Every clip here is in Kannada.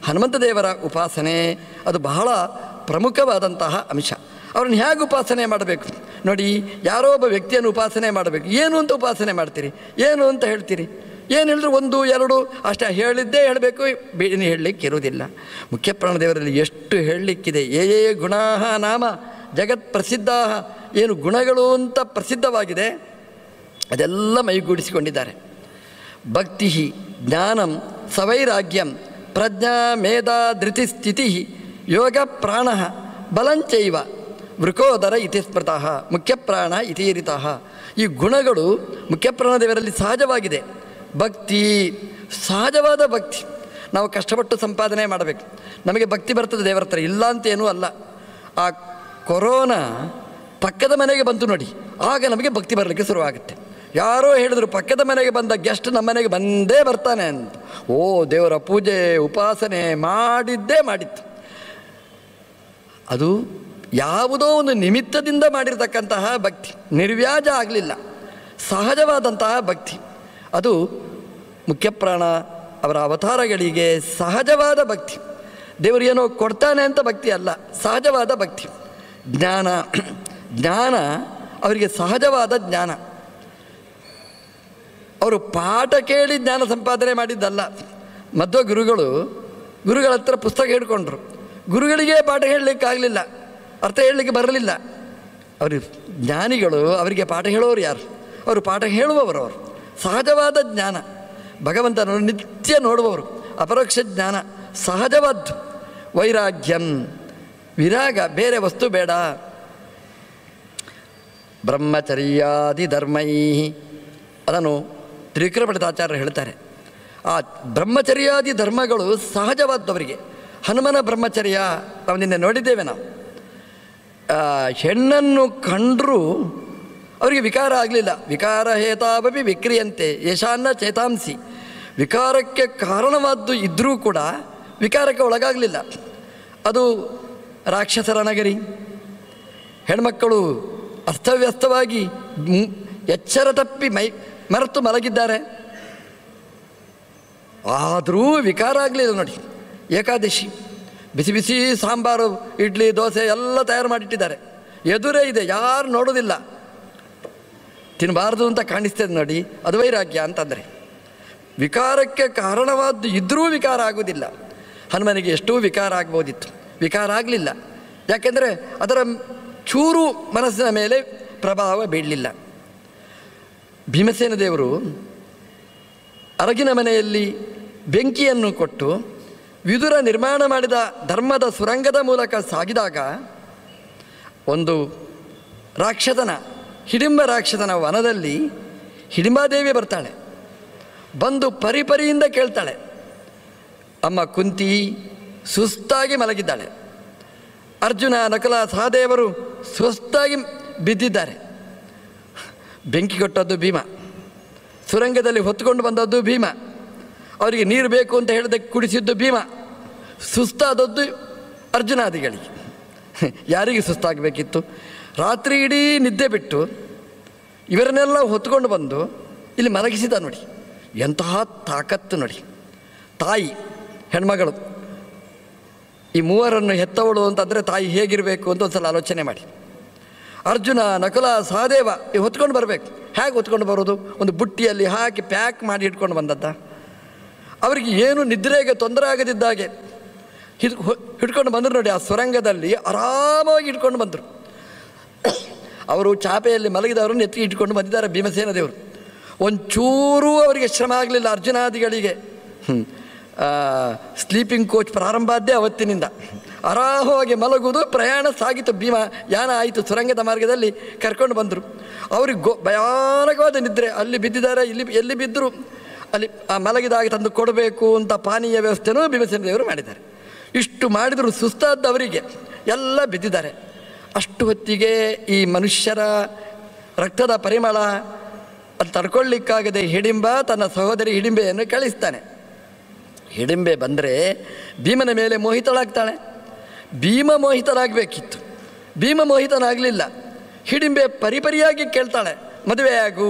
ಹನುಮಂತ ದೇವರ ಉಪಾಸನೆ ಅದು ಬಹಳ ಪ್ರಮುಖವಾದಂತಹ ಅಂಶ ಅವ್ರನ್ನ ಹೇಗೆ ಉಪಾಸನೆ ಮಾಡಬೇಕು ನೋಡಿ ಯಾರೋ ಒಬ್ಬ ವ್ಯಕ್ತಿಯನ್ನು ಉಪಾಸನೆ ಮಾಡಬೇಕು ಏನು ಅಂತ ಉಪಾಸನೆ ಮಾಡ್ತೀರಿ ಏನು ಅಂತ ಹೇಳ್ತೀರಿ ಏನು ಹೇಳಿದ್ರು ಒಂದು ಎರಡು ಅಷ್ಟೇ ಹೇಳಿದ್ದೇ ಹೇಳಬೇಕು ಬೇನೆ ಹೇಳಲಿಕ್ಕೆ ಇರುವುದಿಲ್ಲ ಮುಖ್ಯ ಪ್ರಾಣದೇವರಲ್ಲಿ ಎಷ್ಟು ಹೇಳಲಿಕ್ಕಿದೆ ಏ ಏ ಗುಣಾ ನಾಮ ಜಗತ್ ಪ್ರಸಿದ್ಧ ಏನು ಗುಣಗಳು ಅಂತ ಪ್ರಸಿದ್ಧವಾಗಿದೆ ಅದೆಲ್ಲ ಮೈಗೂಡಿಸಿಕೊಂಡಿದ್ದಾರೆ ಭಕ್ತಿ ಜ್ಞಾನಂ ಸವೈರಾಗ್ಯಂ ಪ್ರಜ್ಞಾ ಮೇಧ ಧೃತಿ ಸ್ಥಿತಿ ಯೋಗ ಪ್ರಾಣ ಬಲಂಚೈವ ವೃಕೋದರ ಇತಿ ಸ್ಮೃತಃ ಮುಖ್ಯಪ್ರಾಣ ಇತಿರಿತಃ ಈ ಗುಣಗಳು ಮುಖ್ಯಪ್ರಾಣದೇವರಲ್ಲಿ ಸಹಜವಾಗಿದೆ ಭಕ್ತಿ ಸಹಜವಾದ ಭಕ್ತಿ ನಾವು ಕಷ್ಟಪಟ್ಟು ಸಂಪಾದನೆ ಮಾಡಬೇಕು ನಮಗೆ ಭಕ್ತಿ ಬರ್ತದೆ ದೇವರ ಹತ್ರ ಇಲ್ಲ ಅಂತೇನೂ ಅಲ್ಲ ಆ ಕೊರೋನಾ ಪಕ್ಕದ ಮನೆಗೆ ಬಂತು ನೋಡಿ ಆಗ ನಮಗೆ ಭಕ್ತಿ ಬರಲಿಕ್ಕೆ ಶುರುವಾಗುತ್ತೆ ಯಾರೋ ಹೇಳಿದ್ರು ಪಕ್ಕದ ಮನೆಗೆ ಬಂದ ಗೆಸ್ಟ್ ನಮ್ಮ ಮನೆಗೆ ಬಂದೇ ಬರ್ತಾನೆ ಅಂತ ಓ ದೇವರ ಪೂಜೆ ಉಪಾಸನೆ ಮಾಡಿದ್ದೇ ಮಾಡಿತ್ತು ಅದು ಯಾವುದೋ ಒಂದು ನಿಮಿತ್ತದಿಂದ ಮಾಡಿರ್ತಕ್ಕಂತಹ ಭಕ್ತಿ ನಿರ್ವ್ಯಾಜ ಆಗಲಿಲ್ಲ ಸಹಜವಾದಂತಹ ಭಕ್ತಿ ಅದು ಮುಖ್ಯಪ್ರಾಣ ಅವರ ಅವತಾರಗಳಿಗೆ ಸಹಜವಾದ ಭಕ್ತಿ ದೇವರು ಏನೋ ಕೊಡ್ತಾನೆ ಅಂತ ಭಕ್ತಿ ಅಲ್ಲ ಸಹಜವಾದ ಭಕ್ತಿ ಜ್ಞಾನ ಜ್ಞಾನ ಅವರಿಗೆ ಸಹಜವಾದ ಜ್ಞಾನ ಅವರು ಪಾಠ ಕೇಳಿ ಜ್ಞಾನ ಸಂಪಾದನೆ ಮಾಡಿದ್ದಲ್ಲ ಮಧ್ವ ಗುರುಗಳು ಗುರುಗಳ ಹತ್ರ ಪುಸ್ತಕ ಹಿಡ್ಕೊಂಡ್ರು ಗುರುಗಳಿಗೆ ಪಾಠ ಹೇಳಲಿಕ್ಕಾಗಲಿಲ್ಲ ಅರ್ಥ ಹೇಳಲಿಕ್ಕೆ ಬರಲಿಲ್ಲ ಅವರು ಜ್ಞಾನಿಗಳು ಅವರಿಗೆ ಪಾಠ ಹೇಳೋರು ಯಾರು ಅವರು ಪಾಠ ಹೇಳುವವರು ಅವರು ಸಹಜವಾದ ಜ್ಞಾನ ಭಗವಂತನನ್ನು ನಿತ್ಯ ನೋಡುವವರು ಅಪರೋಕ್ಷ ಜ್ಞಾನ ಸಹಜವಾದ್ದು ವೈರಾಗ್ಯಂ ವಿರಾಗ ಬೇರೆ ವಸ್ತು ಬೇಡ ಬ್ರಹ್ಮಚರ್ಯಾದಿ ಧರ್ಮೈ ಅದನ್ನು ತ್ರಿವಿಕ್ರಮ ಪಂಡಿತಾಚಾರ್ಯರು ಹೇಳ್ತಾರೆ ಆ ಬ್ರಹ್ಮಚರ್ಯಾದಿ ಧರ್ಮಗಳು ಸಹಜವಾದವರಿಗೆ ಹನುಮನ ಬ್ರಹ್ಮಚರ್ಯ ನಾವು ನಿನ್ನೆ ನೋಡಿದ್ದೇವೆ ನಾವು ಆ, ಹೆಣ್ಣನ್ನು ಕಂಡರೂ ಅವರಿಗೆ ವಿಕಾರ ಆಗಲಿಲ್ಲ ವಿಕಾರ ಹೇತಾಪಿ ವಿಕ್ರಿಯಂತೆ ಯಶಾನ್ನ ಚೇತಾಂಸಿ ವಿಕಾರಕ್ಕೆ ಕಾರಣವಾದ್ದು ಇದ್ದರೂ ಕೂಡ ವಿಕಾರಕ್ಕೆ ಒಳಗಾಗಲಿಲ್ಲ ಅದು ರಾಕ್ಷಸರ ನಗರಿ ಹೆಣ್ಮಕ್ಕಳು ಅಸ್ತವ್ಯಸ್ತವಾಗಿ ಮ್- ಎಚ್ಚರ ತಪ್ಪಿ ಮೈ ಮರೆತು ಮಲಗಿದ್ದಾರೆ ಆದರೂ ವಿಕಾರ ಆಗಲಿಲ್ಲ ನೋಡಿ ಏಕಾದಶಿ ಬಿಸಿ ಬಿಸಿ ಸಾಂಬಾರು ಇಡ್ಲಿ ದೋಸೆ ಎಲ್ಲ ತಯಾರು ಮಾಡಿಟ್ಟಿದ್ದಾರೆ ಎದುರೇ ಇದೆ ಯಾರು ನೋಡೋದಿಲ್ಲ ತಿನ್ನಬಾರ್ದು ಅಂತ ಕಾಣಿಸ್ತದೆ ನೋಡಿ ಅದು ವೈರಾಗ್ಯ ಅಂತಂದರೆ ವಿಕಾರಕ್ಕೆ ಕಾರಣವಾದ್ದು ಇದ್ದರೂ ವಿಕಾರ ಆಗೋದಿಲ್ಲ ಹನುಮನಿಗೆ ಎಷ್ಟೋ ವಿಕಾರ ಆಗ್ಬೋದಿತ್ತು ವಿಕಾರ ಆಗಲಿಲ್ಲ ಯಾಕೆಂದರೆ ಅದರ ಚೂರು ಮನಸ್ಸಿನ ಮೇಲೆ ಪ್ರಭಾವ ಬೀಳಲಿಲ್ಲ ಭೀಮಸೇನ ದೇವರು ಅರಗಿನ ಮನೆಯಲ್ಲಿ ಬೆಂಕಿಯನ್ನು ಕೊಟ್ಟು ವಿದುರ ನಿರ್ಮಾಣ ಮಾಡಿದ ಧರ್ಮದ ಸುರಂಗದ ಮೂಲಕ ಸಾಗಿದಾಗ ಒಂದು ರಾಕ್ಷಸನ ಹಿಡಿಂಬ ರಾಕ್ಷಸನ ವನದಲ್ಲಿ ಹಿಡಿಂಬಾದೇವಿ ಬರ್ತಾಳೆ ಬಂದು ಪರಿಪರಿಯಿಂದ ಕೇಳ್ತಾಳೆ ಅಮ್ಮ ಕುಂತಿ ಸುಸ್ತಾಗಿ ಮಲಗಿದ್ದಾಳೆ ಅರ್ಜುನ ನಕಲ ಸಹದೇವರು ಸುಸ್ತಾಗಿ ಬಿದ್ದಿದ್ದಾರೆ ಬೆಂಕಿ ಕೊಟ್ಟದ್ದು ಭೀಮ ಸುರಂಗದಲ್ಲಿ ಹೊತ್ತುಕೊಂಡು ಬಂದದ್ದು ಭೀಮ ಅವರಿಗೆ ನೀರು ಬೇಕು ಅಂತ ಹೇಳಿದಕ್ಕೆ ಕುಡಿಸಿದ್ದು ಭೀಮ ಸುಸ್ತಾದದ್ದು ಅರ್ಜುನಾದಿಗಳಿಗೆ ಯಾರಿಗೆ ಸುಸ್ತಾಗಬೇಕಿತ್ತು ರಾತ್ರಿ ಇಡೀ ನಿದ್ದೆ ಬಿಟ್ಟು ಇವರನ್ನೆಲ್ಲ ಹೊತ್ಕೊಂಡು ಬಂದು ಇಲ್ಲಿ ಮಲಗಿಸಿದ ನೋಡಿ ಎಂತಹ ತಾಕತ್ತು ನೋಡಿ ತಾಯಿ ಹೆಣ್ಮಗಳು ಈ ಮೂವರನ್ನು ಹೆತ್ತವಳು ಅಂತಂದರೆ ತಾಯಿ ಹೇಗಿರಬೇಕು ಅಂತ ಒಂದು ಸಲ ಆಲೋಚನೆ ಮಾಡಿ ಅರ್ಜುನ ನಕುಲ ಸಹದೇವ ಇವು ಹೊತ್ಕೊಂಡು ಬರಬೇಕು ಹೇಗೆ ಹೊತ್ಕೊಂಡು ಬರೋದು ಒಂದು ಬುಟ್ಟಿಯಲ್ಲಿ ಹಾಕಿ ಪ್ಯಾಕ್ ಮಾಡಿ ಇಟ್ಕೊಂಡು ಬಂದದ್ದ ಅವರಿಗೆ ಏನು ನಿದ್ರೆಗೆ ತೊಂದರೆ ಆಗದಿದ್ದಾಗೆ ಹಿಡ್ ಹಿಡ್ಕೊಂಡು ಬಂದರು ನೋಡಿ ಆ ಸುರಂಗದಲ್ಲಿ ಆರಾಮಾಗಿ ಇಟ್ಕೊಂಡು ಬಂದರು ಅವರು ಚಾಪೆಯಲ್ಲಿ ಮಲಗಿದವರನ್ನು ಎತ್ತಿ ಇಟ್ಕೊಂಡು ಬಂದಿದ್ದಾರೆ ಭೀಮಸೇನ ದೇವರು ಒಂಚೂರೂ ಅವರಿಗೆ ಶ್ರಮ ಆಗಲಿಲ್ಲ ಅರ್ಜುನಾದಿಗಳಿಗೆ ಹ್ಮ್. ಆ, ಸ್ಲೀಪಿಂಗ್ ಕೋಚ್ ಪ್ರಾರಂಭ ಆದ್ದೇ ಅವತ್ತಿನಿಂದ ಆರಾಮವಾಗಿ ಮಲಗುವುದು ಪ್ರಯಾಣ ಸಾಗಿತು ಭೀಮ ಯಾನ ಆಯಿತು ಸುರಂಗದ ಮಾರ್ಗದಲ್ಲಿ ಕರ್ಕೊಂಡು ಬಂದರು ಅವ್ರಿಗೆ ಗೋ ಭಯಾನಕವಾದ ನಿದ್ರೆ ಅಲ್ಲಿ ಬಿದ್ದಿದ್ದಾರೆ ಇಲ್ಲಿ ಎಲ್ಲಿ ಬಿದ್ದರು ಅಲ್ಲಿ ಆ ಮಲಗಿದಾಗ ತಂದು ಕೊಡಬೇಕು ಅಂತ ಪಾನೀಯ ವ್ಯವಸ್ಥೆನೂ ಭೀಮಸೇನ ದೇವರು ಮಾಡಿದ್ದಾರೆ ಇಷ್ಟು ಮಾಡಿದರೂ ಸುಸ್ತಾದವರಿಗೆ ಎಲ್ಲ ಬಿದ್ದಿದ್ದಾರೆ ಅಷ್ಟು ಹೊತ್ತಿಗೆ ಈ ಮನುಷ್ಯರ ರಕ್ತದ ಪರಿಮಳ ಅದು ತಡ್ಕೊಳ್ಳಿಕ್ಕಾಗದೆ ಹಿಡಿಂಬ ತನ್ನ ಸಹೋದರಿ ಹಿಡಿಂಬೆಯನ್ನು ಕಳಿಸ್ತಾನೆ ಹಿಡಿಂಬೆ ಬಂದರೆ ಭೀಮನ ಮೇಲೆ ಮೋಹಿತಳಾಗ್ತಾಳೆ ಭೀಮ ಮೋಹಿತನಾಗಬೇಕಿತ್ತು ಭೀಮ ಮೋಹಿತನಾಗಲಿಲ್ಲ ಹಿಡಿಂಬೆ ಪರಿಪರಿಯಾಗಿ ಕೇಳ್ತಾಳೆ ಮದುವೆಯಾಗು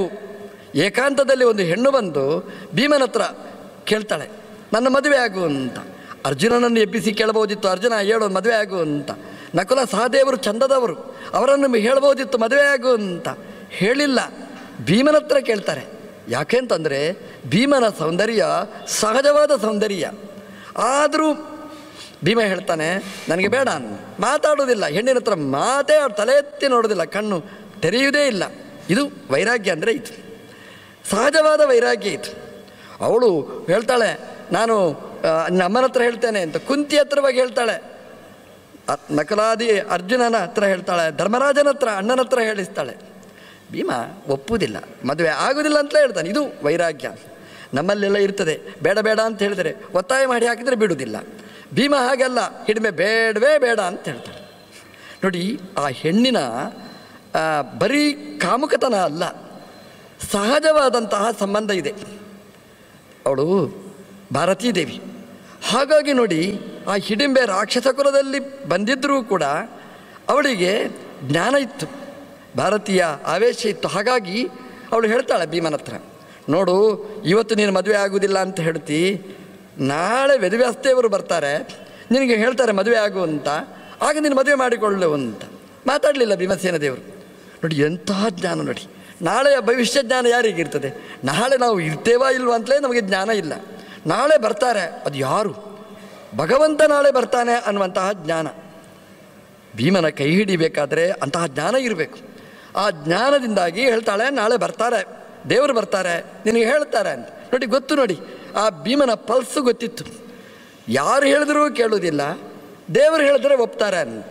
ಏಕಾಂತದಲ್ಲಿ ಒಂದು ಹೆಣ್ಣು ಬಂದು ಭೀಮನ ಹತ್ರ ಕೇಳ್ತಾಳೆ ನನ್ನ ಮದುವೆ ಆಗು ಅಂತ ಅರ್ಜುನನನ್ನು ಎಬ್ಬಿಸಿ ಕೇಳಬಹುದಿತ್ತು ಅರ್ಜುನ ಹೇಳು ಮದುವೆ ಆಗು ಅಂತ ನಕುಲ ಸಹದೇವರು ಚಂದದವರು ಅವರನ್ನು ಹೇಳ್ಬೋದಿತ್ತು ಮದುವೆ ಆಗು ಅಂತ ಹೇಳಿಲ್ಲ ಭೀಮನ ಹತ್ರ ಕೇಳ್ತಾರೆ ಯಾಕೆಂತಂದರೆ ಭೀಮನ ಸೌಂದರ್ಯ ಸಹಜವಾದ ಸೌಂದರ್ಯ ಆದರೂ ಭೀಮ ಹೇಳ್ತಾನೆ ನನಗೆ ಬೇಡ ಅನ್ನು ಮಾತಾಡೋದಿಲ್ಲ ಹೆಣ್ಣಿನ ಹತ್ರ ಮಾತೇ ಅವ್ರು ತಲೆ ಎತ್ತಿ ನೋಡೋದಿಲ್ಲ ಕಣ್ಣು ತೆರೆಯುವುದೇ ಇಲ್ಲ ಇದು ವೈರಾಗ್ಯ ಅಂದರೆ ಇದು ಸಹಜವಾದ ವೈರಾಗ್ಯ ಇದು ಅವಳು ಹೇಳ್ತಾಳೆ ನಾನು ಆ, ನಮ್ಮನ ಹತ್ರ ಹೇಳ್ತೇನೆ ಅಂತ ಕುಂತಿ ಹತ್ರವಾಗಿ ಹೇಳ್ತಾಳೆ ಅ- ನಕಲಾದಿ ಅರ್ಜುನನ ಹತ್ರ ಹೇಳ್ತಾಳೆ ಧರ್ಮರಾಜನ ಹತ್ರ ಅಣ್ಣನ ಹತ್ರ ಹೇಳಿಸ್ತಾಳೆ ಭೀಮ ಒಪ್ಪುವುದಿಲ್ಲ ಮದುವೆ ಆಗೋದಿಲ್ಲ ಅಂತಲೇ ಹೇಳ್ತಾನೆ ಇದು ವೈರಾಗ್ಯ ನಮ್ಮಲ್ಲೆಲ್ಲ ಇರ್ತದೆ ಬೇಡ ಬೇಡ ಅಂತ ಹೇಳಿದರೆ ಒತ್ತಾಯ ಮಾಡಿ ಹಾಕಿದರೆ ಬಿಡುವುದಿಲ್ಲ ಭೀಮ ಹಾಗಲ್ಲ ಹಿಡಿಮೆ ಬೇಡವೇ ಬೇಡ ಅಂತ ಹೇಳ್ತಾಳೆ ನೋಡಿ ಆ ಹೆಣ್ಣಿನ ಆ, ಬರೀ ಕಾಮುಕತನ ಅಲ್ಲ ಸಹಜವಾದಂತಹ ಸಂಬಂಧ ಇದೆ ಅವಳು ಭಾರತೀ ದೇವಿ ಹಾಗಾಗಿ ನೋಡಿ ಆ ಹಿಡಿಂಬೆ ರಾಕ್ಷಸ ಕುಲದಲ್ಲಿ ಬಂದಿದ್ದರೂ ಕೂಡ ಅವಳಿಗೆ ಜ್ಞಾನ ಇತ್ತು ಭಾರತೀಯ ಆವೇಶ ಇತ್ತು ಹಾಗಾಗಿ ಅವಳು ಹೇಳ್ತಾಳೆ ಭೀಮನ ಹತ್ರ ನೋಡು ಇವತ್ತು ನೀನು ಮದುವೆ ಆಗುವುದಿಲ್ಲ ಅಂತ ಹೇಳ್ತಿ ನಾಳೆ ವೆದವ್ಯಾಸ್ತೆಯವರು ಬರ್ತಾರೆ ನಿನಗೆ ಹೇಳ್ತಾರೆ ಮದುವೆ ಆಗು ಅಂತ ಆಗ ನೀನು ಮದುವೆ ಮಾಡಿಕೊಳ್ಳು ಅಂತ ಮಾತಾಡಲಿಲ್ಲ ಭೀಮಸೇನ ದೇವರು ನೋಡಿ ಎಂತಹ ಜ್ಞಾನ ನೋಡಿ ನಾಳೆಯ ಭವಿಷ್ಯ ಜ್ಞಾನ ಯಾರಿಗಿರ್ತದೆ ನಾಳೆ ನಾವು ಇರ್ತೇವಾ ಇಲ್ವಾ ಅಂತಲೇ ನಮಗೆ ಜ್ಞಾನ ಇಲ್ಲ ನಾಳೆ ಬರ್ತಾರೆ ಅದು ಯಾರು ಭಗವಂತ ನಾಳೆ ಬರ್ತಾನೆ ಅನ್ನುವಂತಹ ಜ್ಞಾನ ಭೀಮನ ಕೈ ಹಿಡಿಬೇಕಾದ್ರೆ ಅಂತಹ ಜ್ಞಾನ ಇರಬೇಕು ಆ ಜ್ಞಾನದಿಂದಾಗಿ ಹೇಳ್ತಾಳೆ ನಾಳೆ ಬರ್ತಾರೆ ದೇವರು ಬರ್ತಾರೆ ನಿನಗೆ ಹೇಳ್ತಾರೆ ಅಂತ ನೋಡಿ ಗೊತ್ತು ನೋಡಿ ಆ ಭೀಮನ ಪಲ್ಸು ಗೊತ್ತಿತ್ತು ಯಾರು ಹೇಳಿದ್ರೂ ಕೇಳೋದಿಲ್ಲ ದೇವರು ಹೇಳಿದ್ರೆ ಒಪ್ತಾರೆ ಅಂತ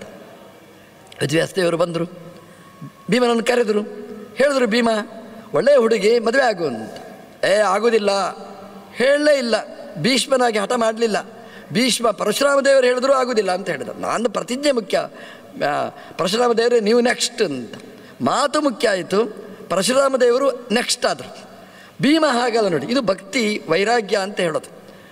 ದೇವರು ಬಂದರು ಭೀಮನನ್ನು ಕರೆದರು ಹೇಳಿದ್ರು ಭೀಮ ಒಳ್ಳೆಯ ಹುಡುಗಿ ಮದುವೆ ಆಗು ಅಂತ ಏ ಆಗೋದಿಲ್ಲ ಹೇಳಲೇ ಇಲ್ಲ ಭೀಷ್ಮನಾಗಿ ಹಠ ಮಾಡಲಿಲ್ಲ ಭೀಷ್ಮ ಪರಶುರಾಮ ದೇವರು ಹೇಳಿದ್ರು ಆಗೋದಿಲ್ಲ ಅಂತ ಹೇಳಿದ ನಾನು ಪ್ರತಿಜ್ಞೆ ಮುಖ್ಯ ಆ, ಪರಶುರಾಮ ದೇವರೇ ನೀವು ನೆಕ್ಸ್ಟ್ ಅಂತ ಮಾತು ಮುಖ್ಯ ಆಯಿತು ಪರಶುರಾಮ ದೇವರು ನೆಕ್ಸ್ಟ್ ಆದರು ಭೀಮ ಹಾಗಲ್ಲ ನೋಡಿ ಇದು ಭಕ್ತಿ ವೈರಾಗ್ಯ ಅಂತ ಹೇಳೋದು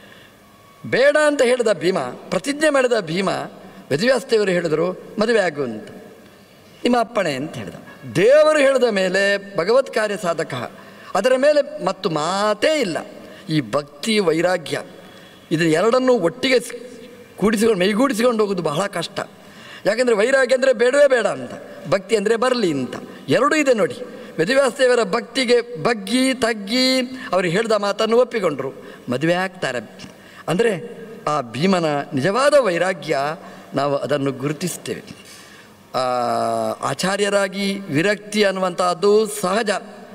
ಬೇಡ ಅಂತ ಹೇಳಿದ ಭೀಮ ಪ್ರತಿಜ್ಞೆ ಮಾಡಿದ ಭೀಮ ವೇದವ್ಯಾಸದೇವರು ಹೇಳಿದರು ಮದುವೆ ಆಗು ಅಂತ ನಿಮ್ಮ ಅಪ್ಪಣೆ ಅಂತ ಹೇಳಿದ ದೇವರು ಹೇಳಿದ ಮೇಲೆ ಭಗವತ್ ಕಾರ್ಯ ಸಾಧಕ ಅದರ ಮೇಲೆ ಮತ್ತು ಮಾತೇ ಇಲ್ಲ ಈ ಭಕ್ತಿ ವೈರಾಗ್ಯ ಇದು ಎರಡನ್ನೂ ಒಟ್ಟಿಗೆ ಸ್- ಕೂಡಿಸಿಕೊಂಡು ಮೈಗೂಡಿಸಿಕೊಂಡು ಹೋಗೋದು ಬಹಳ ಕಷ್ಟ ಯಾಕೆಂದರೆ ವೈರಾಗ್ಯ ಅಂದರೆ ಬೇಡವೇ ಬೇಡ ಅಂತ ಭಕ್ತಿ ಅಂದರೆ ಬರಲಿ ಅಂತ ಎರಡೂ ಇದೆ ನೋಡಿ ವೇದವ್ಯಾಸದೇವರ ಭಕ್ತಿಗೆ ಬಗ್ಗಿ ತಗ್ಗಿ ಅವರು ಹೇಳಿದ ಮಾತನ್ನು ಒಪ್ಪಿಕೊಂಡ್ರು ಮದುವೆ ಆಗ್ತಾರೆ ಅಂದರೆ ಆ ಭೀಮನ ನಿಜವಾದ ವೈರಾಗ್ಯ ನಾವು ಅದನ್ನು ಗುರುತಿಸ್ತೇವೆ ಆ, ಆಚಾರ್ಯರಾಗಿ ವಿರಕ್ತಿ ಅನ್ನುವಂಥದ್ದು ಸಹಜ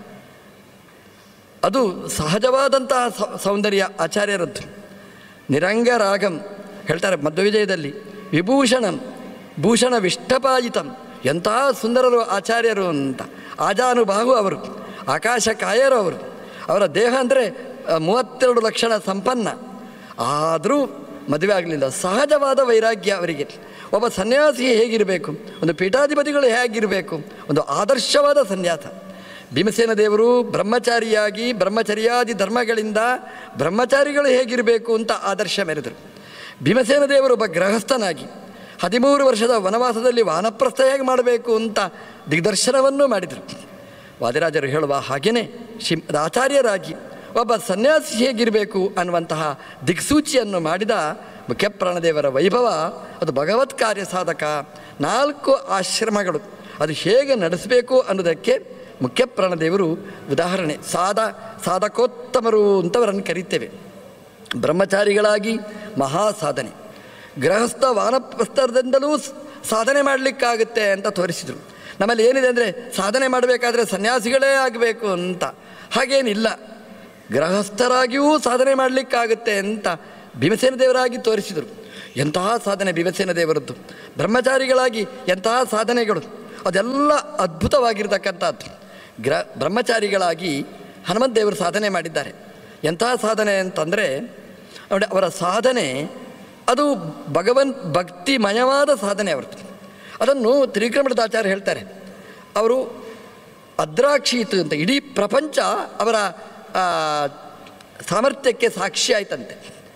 ಅದು ಸಹಜವಾದಂತಹ ಸೌ- ಸೌಂದರ್ಯ ಆಚಾರ್ಯರದ್ದು ನಿರಂಗ ರಾಗಂ ಹೇಳ್ತಾರೆ ಮಧ್ವವಿಜಯದಲ್ಲಿ ವಿಭೂಷಣಂ ಭೂಷಣ ವಿಷ್ಟಪಾಯಿತಂ ಎಂತಹ ಸುಂದರರು ಆಚಾರ್ಯರು ಅಂತ ಆಜಾನುಬಾಹು ಅವರು ಆಕಾಶ ಕಾಯರು ಅವರು ಅವರ ದೇಹ ಅಂದರೆ ಮೂವತ್ತೆರಡು ಲಕ್ಷಣ ಸಂಪನ್ನ ಆದರೂ ಮದುವೆ ಆಗಲಿಲ್ಲ ಸಹಜವಾದ ವೈರಾಗ್ಯ ಅವರಿಗೆ ಒಬ್ಬ ಸನ್ಯಾಸಿ ಹೇಗಿರಬೇಕು ಒಂದು ಪೀಠಾಧಿಪತಿಗಳು ಹೇಗಿರಬೇಕು ಒಂದು ಆದರ್ಶವಾದ ಸನ್ಯಾಸ ಭೀಮಸೇನ ದೇವರು ಬ್ರಹ್ಮಚಾರಿಯಾಗಿ ಬ್ರಹ್ಮಚರ್ಯಾದಿ ಧರ್ಮಗಳಿಂದ ಬ್ರಹ್ಮಚಾರಿಗಳು ಹೇಗಿರಬೇಕು ಅಂತ ಆದರ್ಶ ಮೆರೆದರು ಭೀಮಸೇನ ದೇವರು ಒಬ್ಬ ಗೃಹಸ್ಥನಾಗಿ ಹದಿಮೂರು ವರ್ಷದ ವನವಾಸದಲ್ಲಿ ವಾನಪ್ರಸ್ಥ ಹೇಗೆ ಮಾಡಬೇಕು ಅಂತ ದಿಗ್ದರ್ಶನವನ್ನು ಮಾಡಿದರು ವಾದಿರಾಜರು ಹೇಳುವ ಹಾಗೆಯೇ ಶ್ರೀಮದ್ ಆಚಾರ್ಯರಾಗಿ ಒಬ್ಬ ಸನ್ಯಾಸಿ ಹೇಗಿರಬೇಕು ಅನ್ನುವಂತಹ ದಿಕ್ಸೂಚಿಯನ್ನು ಮಾಡಿದ ಮುಖ್ಯಪ್ರಾಣದೇವರ ವೈಭವ ಅದು ಭಗವತ್ ಕಾರ್ಯ ಸಾಧಕ ನಾಲ್ಕು ಆಶ್ರಮಗಳು ಅದು ಹೇಗೆ ನಡೆಸಬೇಕು ಅನ್ನೋದಕ್ಕೆ ಮುಖ್ಯಪ್ರಾಣದೇವರು ಉದಾಹರಣೆ ಸಾಧ ಸಾಧಕೋತ್ತಮರು ಅಂತವರನ್ನು ಕರೀತೇವೆ ಬ್ರಹ್ಮಚಾರಿಗಳಾಗಿ ಮಹಾ ಸಾಧನೆ ಗೃಹಸ್ಥ ವಾನಪ್ರಸ್ಥರದಿಂದಲೂ ಸ್- ಸಾಧನೆ ಮಾಡಲಿಕ್ಕಾಗುತ್ತೆ ಅಂತ ತೋರಿಸಿದರು ನಮ್ಮಲ್ಲಿ ಏನಿದೆ ಅಂದರೆ ಸಾಧನೆ ಮಾಡಬೇಕಾದ್ರೆ ಸನ್ಯಾಸಿಗಳೇ ಆಗಬೇಕು ಅಂತ ಹಾಗೇನಿಲ್ಲ ಗೃಹಸ್ಥರಾಗಿಯೂ ಸಾಧನೆ ಮಾಡಲಿಕ್ಕಾಗುತ್ತೆ ಅಂತ ಭೀಮಸೇನ ದೇವರಾಗಿ ತೋರಿಸಿದರು ಎಂತಹ ಸಾಧನೆ ಭೀಮಸೇನ ದೇವರದ್ದು ಬ್ರಹ್ಮಚಾರಿಗಳಾಗಿ ಎಂತಹ ಸಾಧನೆಗಳು ಅದೆಲ್ಲ ಅದ್ಭುತವಾಗಿರ್ತಕ್ಕಂಥದ್ದು ಗ್ರ ಬ್ರಹ್ಮಚಾರಿಗಳಾಗಿ ಹನುಮಂತ ದೇವರು ಸಾಧನೆ ಮಾಡಿದ್ದಾರೆ ಎಂತಹ ಸಾಧನೆ ಅಂತಂದರೆ ನೋಡಿ ಅವರ ಸಾಧನೆ ಅದು ಭಗವನ್ ಭಕ್ತಿಮಯವಾದ ಸಾಧನೆ ಅವರದ್ದು ಅದನ್ನು ತ್ರಿವಿಕ್ರಮಣದಾಚಾರ್ಯ ಹೇಳ್ತಾರೆ ಅವರು ಅದ್ರಾಕ್ಷೀತು ಅಂತ ಇಡೀ ಪ್ರಪಂಚ ಅವರ ಆ, ಸಾಮರ್ಥ್ಯಕ್ಕೆ ಸಾಕ್ಷಿ ಆಯ್ತಂತೆ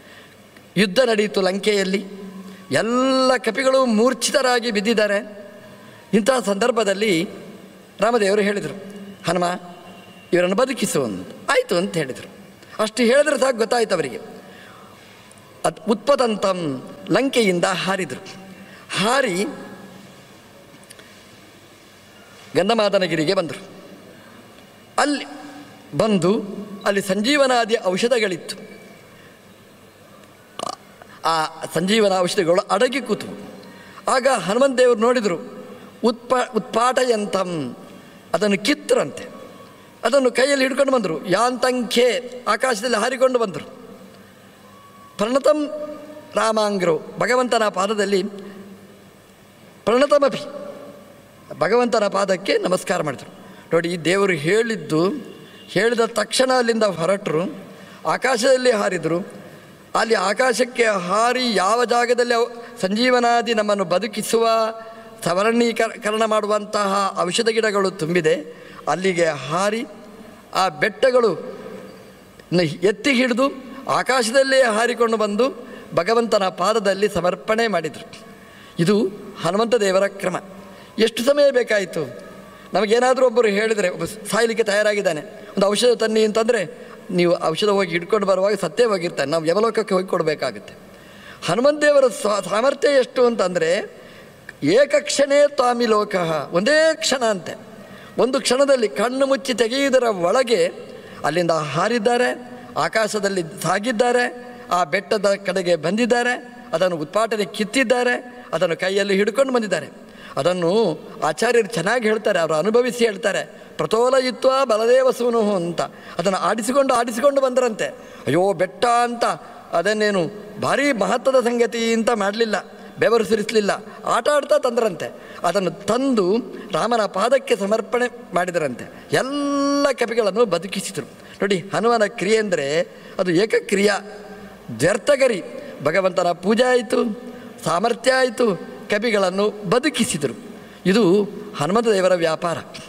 ಯುದ್ಧ ನಡೆಯಿತು ಲಂಕೆಯಲ್ಲಿ ಎಲ್ಲ ಕಪಿಗಳು ಮೂರ್ಛಿತರಾಗಿ ಬಿದ್ದಿದ್ದಾರೆ ಇಂತಹ ಸಂದರ್ಭದಲ್ಲಿ ರಾಮದೇವರು ಹೇಳಿದರು ಹನುಮ ಇವರನ್ನು ಬದುಕಿಸು ಅಂತ ಆಯಿತು ಅಂತ ಹೇಳಿದರು ಅಷ್ಟು ಹೇಳಿದ್ರೆ ಸಾಕು ಗೊತ್ತಾಯ್ತು ಅವರಿಗೆ ಅದು ಉತ್ಪತಂತಂ ಲಂಕೆಯಿಂದ ಹಾರಿದರು ಹಾರಿ ಗಂಧಮಾದನಗಿರಿಗೆ ಬಂದರು ಅಲ್ಲಿ ಬಂದು ಅಲ್ಲಿ ಸಂಜೀವನಾದಿ ಔಷಧಗಳಿತ್ತು ಆ ಸಂಜೀವನ ಔಷಧಿಗಳು ಅಡಗಿ ಕೂತು ಆಗ ಹನುಮಂತ ದೇವರು ನೋಡಿದರು ಉತ್ಪ ಉತ್ಪಾಟಯಂತಂ ಅದನ್ನು ಕಿತ್ತರಂತೆ ಅದನ್ನು ಕೈಯಲ್ಲಿ ಹಿಡ್ಕೊಂಡು ಬಂದರು ಯಾಂತಂಖ್ಯೆ ಆಕಾಶದಲ್ಲಿ ಹಾರಿಕೊಂಡು ಬಂದರು ಪ್ರಣತಂ ರಾಮಾಂಗ್ರು ಭಗವಂತನ ಪಾದದಲ್ಲಿ ಪ್ರಣತಮಪಿ ಭಗವಂತನ ಪಾದಕ್ಕೆ ನಮಸ್ಕಾರ ಮಾಡಿದರು ನೋಡಿ ಈ ದೇವರು ಹೇಳಿದ್ದು ಹೇಳಿದ ತಕ್ಷಣ ಅಲ್ಲಿಂದ ಹೊರಟರು ಆಕಾಶದಲ್ಲಿ ಹಾರಿದರು ಅಲ್ಲಿ ಆಕಾಶಕ್ಕೆ ಹಾರಿ ಯಾವ ಜಾಗದಲ್ಲಿ ಅವ್- ಸಂಜೀವನಾದಿ ನಮ್ಮನ್ನು ಬದುಕಿಸುವ ಸವರ್ಣೀಕರಣ ಮಾಡುವಂತಹ ಔಷಧ ಗಿಡಗಳು ತುಂಬಿದೆ ಅಲ್ಲಿಗೆ ಹಾರಿ ಆ ಬೆಟ್ಟಗಳು ನ- ಎತ್ತಿ ಹಿಡಿದು ಆಕಾಶದಲ್ಲೇ ಹಾರಿಕೊಂಡು ಬಂದು ಭಗವಂತನ ಪಾದದಲ್ಲಿ ಸಮರ್ಪಣೆ ಮಾಡಿದರು ಇದು ಹನುಮಂತ ದೇವರ ಕ್ರಮ ಎಷ್ಟು ಸಮಯ ಬೇಕಾಯಿತು ನಮಗೇನಾದರೂ ಒಬ್ಬರು ಹೇಳಿದರೆ ಒಬ್ಬ ಸಾಯಲಿಕ್ಕೆ ತಯಾರಾಗಿದ್ದಾನೆ ಒಂದು ಔಷಧ ತನ್ನಿ ಅಂತಂದರೆ ನೀವು ಔಷಧ ಹೋಗಿ ಹಿಡ್ಕೊಂಡು ಬರುವಾಗ ಸತ್ತೇ ಹೋಗಿರ್ತಾನೆ ನಾವು ಯಮಲೋಕಕ್ಕೆ ಹೋಗಿ ಕೊಡಬೇಕಾಗುತ್ತೆ ಹನುಮಂತ ದೇವರ ಸ್ವ- ಸಾಮರ್ಥ್ಯ ಎಷ್ಟು ಅಂತಂದರೆ ಏಕಕ್ಷಣೇ ತ್ವಾಮಿ ಲೋಕ ಒಂದೇ ಕ್ಷಣ ಅಂತೆ ಒಂದು ಕ್ಷಣದಲ್ಲಿ ಕಣ್ಣು ಮುಚ್ಚಿ ತೆಗೆಯುವುದರ ಒಳಗೆ ಅಲ್ಲಿಂದ ಹಾರಿದ್ದಾರೆ ಆಕಾಶದಲ್ಲಿ ಸಾಗಿದ್ದಾರೆ ಆ ಬೆಟ್ಟದ ಕಡೆಗೆ ಬಂದಿದ್ದಾರೆ ಅದನ್ನು ಉತ್ಪಾಟನೆ ಕಿತ್ತಿದ್ದಾರೆ ಅದನ್ನು ಕೈಯಲ್ಲಿ ಹಿಡ್ಕೊಂಡು ಬಂದಿದ್ದಾರೆ ಅದನ್ನು ಆಚಾರ್ಯರು ಚೆನ್ನಾಗಿ ಹೇಳ್ತಾರೆ ಅವರು ಅನುಭವಿಸಿ ಹೇಳ್ತಾರೆ ಪ್ರತೋಲಯಿತ್ವ ಬಲದೇವ ಸೂನು ಅಂತ ಅದನ್ನು ಆಡಿಸಿಕೊಂಡು ಆಡಿಸಿಕೊಂಡು ಬಂದರಂತೆ ಅಯ್ಯೋ ಬೆಟ್ಟ ಅಂತ ಅದನ್ನೇನು ಭಾರಿ ಮಹತ್ವದ ಸಂಗತಿ ಅಂತ ಮಾಡಲಿಲ್ಲ ಬೆವರು ಸುರಿಸಲಿಲ್ಲ ಆಟ ಆಡ್ತಾ ತಂದರಂತೆ ಅದನ್ನು ತಂದು ರಾಮನ ಪಾದಕ್ಕೆ ಸಮರ್ಪಣೆ ಮಾಡಿದರಂತೆ ಎಲ್ಲ ಕಪಿಗಳನ್ನು ಬದುಕಿಸಿದರು ನೋಡಿ ಹನುಮನ ಕ್ರಿಯೆ ಅಂದರೆ ಅದು ಏಕಕ್ರಿಯಾ ವ್ಯರ್ಥಗರಿ ಭಗವಂತನ ಪೂಜೆ ಆಯಿತು ಸಾಮರ್ಥ್ಯ ಆಯಿತು ಕಪಿಗಳನ್ನು ಬದುಕಿಸಿದರು ಇದು ಹನುಮಂತ ದೇವರ ವ್ಯಾಪಾರ